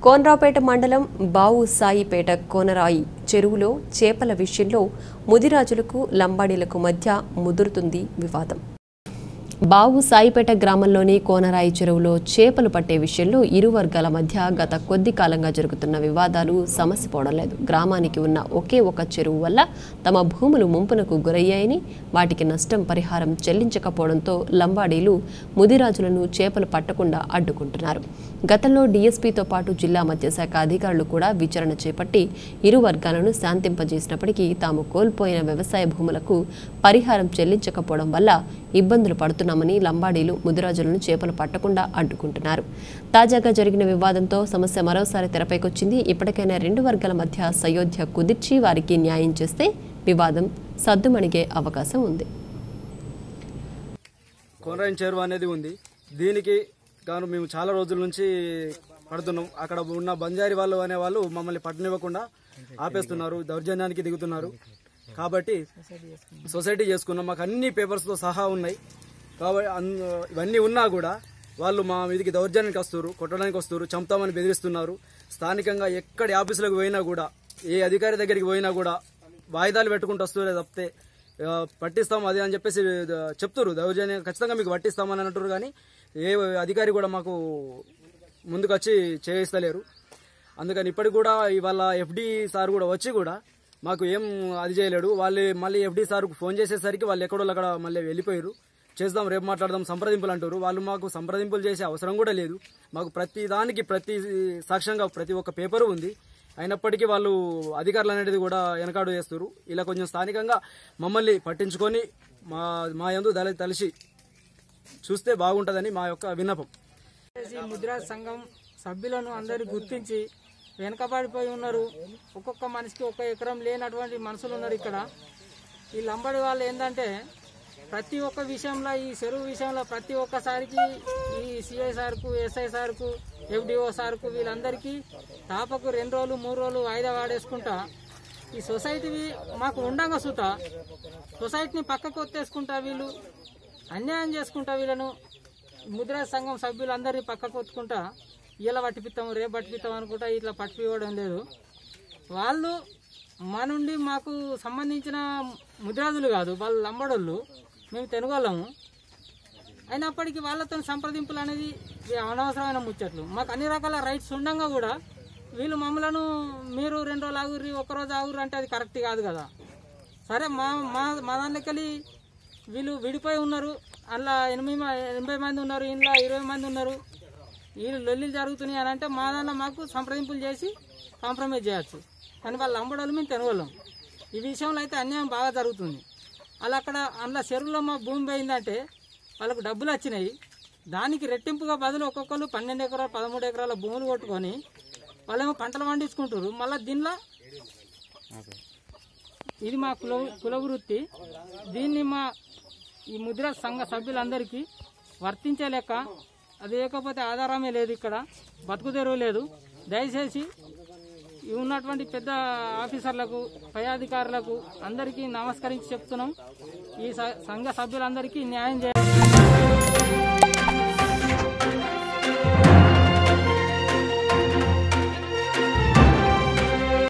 కోనరావుపేట మండలం బావు సాయిపేట కోనరాయి చెరువులో చేపల విషయంలో ముదిరాజులకు లంబాడీలకు మధ్య ముదురుతుంది వివాదం బావు సాయిపేట గ్రామంలోని కోనరాయి చెరువులో చేపలు పట్టే విషయంలో ఇరు వర్గాల మధ్య గత కొద్ది కాలంగా జరుగుతున్న వివాదాలు సమసిపోవడం లేదు గ్రామానికి ఉన్న ఒకే ఒక చెరువు వల్ల తమ భూములు ముంపునకు గురయ్యాయని వాటికి నష్టం పరిహారం చెల్లించకపోవడంతో లంబాడీలు ముదిరాజులను చేపలు పట్టకుండా అడ్డుకుంటున్నారు గతంలో డీఎస్పీతో పాటు జిల్లా మత్స్యశాఖ అధికారులు కూడా విచారణ చేపట్టి ఇరు వర్గాలను శాంతింపజేసినప్పటికీ తాము కోల్పోయిన వ్యవసాయ భూములకు పరిహారం చెల్లించకపోవడం వల్ల ఇబ్బందులు పడుతున్నామని లంబాడీలు ముదిరాజులను చేపలు పట్టకుండా అడ్డుకుంటున్నారు తాజాగా జరిగిన వివాదంతో సమస్య మరోసారి తెరపైకొచ్చింది ఇప్పటికైనా రెండు వర్గాల మధ్య సయోధ్య కుదిర్చి వారికి న్యాయం చేస్తే వివాదం సద్దుమణిగే అవకాశం ఉంది కోనరాయన్ చెరువు అనేది ఉంది దీనికి గాను మేము చాలా రోజుల నుంచి పడుతున్నాం అక్కడ ఉన్న బంజారీ వాళ్ళు అనే వాళ్ళు మమ్మల్ని పట్టనివ్వకుండా ఆపేస్తున్నారు దౌర్జన్యానికి దిగుతున్నారు కాబట్టి సొసైటీ చేసుకున్నాం మాకు అన్ని పేపర్స్తో సహా ఉన్నాయి కాబట్టి అన్- ఇవన్నీ ఉన్నా కూడా వాళ్ళు మా మీదకి దౌర్జన్యానికి వస్తారు కొట్టడానికి వస్తారు చంపుతామని బెదిరిస్తున్నారు స్థానికంగా ఎక్కడి ఆఫీసులకు పోయినా కూడా ఏ అధికారి దగ్గరికి పోయినా కూడా వాయిదాలు పెట్టుకుంటూ వస్తున్నారు తప్పితే ఆ, పట్టిస్తాం అది అని చెప్పేసి ఆ, చెప్తారు దౌర్జన్యం ఖచ్చితంగా మీకు పట్టిస్తామని అంటారు కానీ ఏ అధికారి కూడా మాకు ముందుకు వచ్చి చేయిస్తలేరు అందుకని ఇప్పటికి కూడా ఇవాళ ఎఫ్డి సార్ కూడా వచ్చి కూడా మాకు ఏం అది చేయలేడు వాళ్ళు మళ్ళీ ఎఫ్డి సార్కు ఫోన్ చేసేసరికి వాళ్ళు ఎక్కడో అక్కడ మళ్ళీ వెళ్ళిపోయారు చేద్దాం రేపు మాట్లాడదాం సంప్రదింపులు అంటారు వాళ్ళు మాకు సంప్రదింపులు చేసే అవసరం కూడా లేదు మాకు ప్రతి దానికి ప్రతి సాక్ష్యంగా ప్రతి ఒక్క పేపరు ఉంది అయినప్పటికీ వాళ్ళు అధికారులు అనేది కూడా వెనకాడు చేస్తారు ఇలా కొంచెం స్థానికంగా మమ్మల్ని పట్టించుకొని మా మా యందు దళ తలిసి చూస్తే బాగుంటుందని మా యొక్క విన్నపం ఈ ముద్రా సంఘం సభ్యులను అందరూ గుర్తించి వెనకబడిపోయి ఉన్నారు ఒక్కొక్క మనిషికి ఒక ఎకరం లేనటువంటి మనుషులు ఉన్నారు ఇక్కడ ఈ లంబడి వాళ్ళు ఏంటంటే ప్రతి ఒక్క విషయంలో ఈ చెరువు విషయంలో ప్రతి ఒక్కసారికి ఈ సిఐ సార్కు ఎస్ఐ సార్కు ఎఫ్డిఓ సార్కు వీళ్ళందరికీ తాపకు రెండు రోజులు మూడు రోజులు వాయిదా వాడేసుకుంటా ఈ సొసైటీ మాకు ఉండంగా సుత సొసైటీని పక్కకు ఒత్తేసుకుంటా వీళ్ళు అన్యాయం చేసుకుంటా వీళ్ళను ముద్రా సంఘం సభ్యులందరినీ పక్కకు ఒత్తుకుంటా ఇలా పట్టిపిస్తాం రేపు పట్టిపిస్తాం అనుకుంటా ఇట్లా పట్టిపివ్వడం లేదు వాళ్ళు మా నుండి మాకు సంబంధించిన ముద్రాదులు కాదు వాళ్ళు లంబడోళ్ళు మేము తెనుగోళ్ళము అయినప్పటికీ వాళ్ళతో సంప్రదింపులు అనేది ఇవి అనవసరమైన ముచ్చట్లు మాకు అన్ని రకాల రైట్స్ ఉండగా కూడా వీళ్ళు మమ్మలను మీరు రెండు రోజులు ఆగుర్రి ఒక్కరోజు ఆగుర్రి అంటే అది కరెక్ట్ కాదు కదా సరే మా మా మా దాంట్లోకెళ్ళి వీళ్ళు విడిపోయి ఉన్నారు అందులో ఎనిమిది మ- ఎనభై మంది ఉన్నారు ఇంట్లో ఇరవై మంది ఉన్నారు వీళ్ళు లొల్లిలు జరుగుతున్నాయి అని అంటే మా దాంట్లో మాకు సంప్రదింపులు చేసి కాంప్రమైజ్ చేయొచ్చు కానీ వాళ్ళు అమ్మడోళ్ళు మేము తెనగోళ్ళం ఈ విషయంలో అయితే అన్యాయం బాగా జరుగుతుంది అలా అక్కడ అందులో చెరువులో మా భూమి పోయిందంటే వాళ్ళకు డబ్బులు వచ్చినాయి దానికి రెట్టింపుగా బదులు ఒక్కొక్కరు పన్నెండు ఎకరాలు పదమూడు ఎకరాల భూములు కొట్టుకొని వాళ్ళేమో పంటలు పండించుకుంటారు మళ్ళీ దీనిలో ఇది మా కుల కుల వృత్తి దీన్ని మా ఈ ముద్ర సంఘ సభ్యులందరికీ వర్తించే లెక్క అది లేకపోతే ఆధారమే లేదు ఇక్కడ బతుకు తెరువు లేదు దయచేసి ఈ ఉన్నటువంటి పెద్ద ఆఫీసర్లకు పై అధికారులకు అందరికీ నమస్కరించి చెప్తున్నాం ఈ స- సంఘ సభ్యులందరికీ న్యాయం చేయాలి